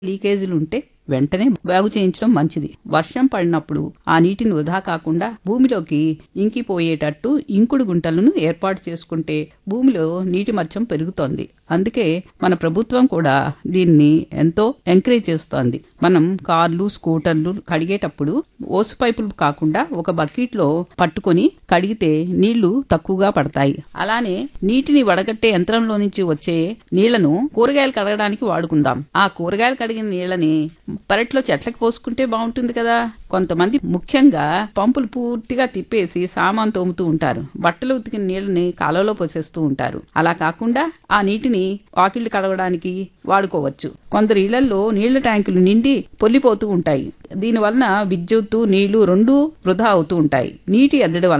లీకేజీలు ఉంటే వెంటనే బాగు చేయించడం మంచిది వర్షం పడినప్పుడు ఆ నీటిని వృధా కాకుండా భూమిలోకి ఇంకిపోయేటట్టు ఇంకుడు గుంటలను ఏర్పాటు చేసుకుంటే భూమిలో నీటి మచ్చం పెరుగుతోంది అందుకే మన ప్రభుత్వం కూడా దీన్ని ఎంతో ఎంకరేజ్ చేస్తోంది మనం కార్లు స్కూటర్లు కడిగేటప్పుడు ఓసు పైపులు కాకుండా ఒక బకెట్లో పట్టుకొని కడిగితే నీళ్లు తక్కువగా పడతాయి అలానే నీటిని వడగట్టే యంత్రంలో నుంచి వచ్చే నీళ్లను కూరగాయలు కడగడానికి వాడుకుందాం ఆ కూరగాయలు కడిగిన నీళ్ళని పెరట్లో చెట్లకు పోసుకుంటే బాగుంటుంది కదా కొంతమంది ముఖ్యంగా పంపులు పూర్తిగా తిప్పేసి సామాన్ తోముతూ ఉంటారు బట్టలు ఉతికిన నీళ్ళని కాలువలో పోసేస్తూ ఉంటారు అలా కాకుండా ఆ నీటిని వాకిళ్లు కడగడానికి వాడుకోవచ్చు కొందరు ఇళ్లలో నీళ్ల ట్యాంకులు నిండి పొల్లిపోతూ ఉంటాయి దీనివలన విద్యుత్తు నీళ్లు రెండూ వృధా అవుతూ ఉంటాయి నీటి ఎద్దడి వలన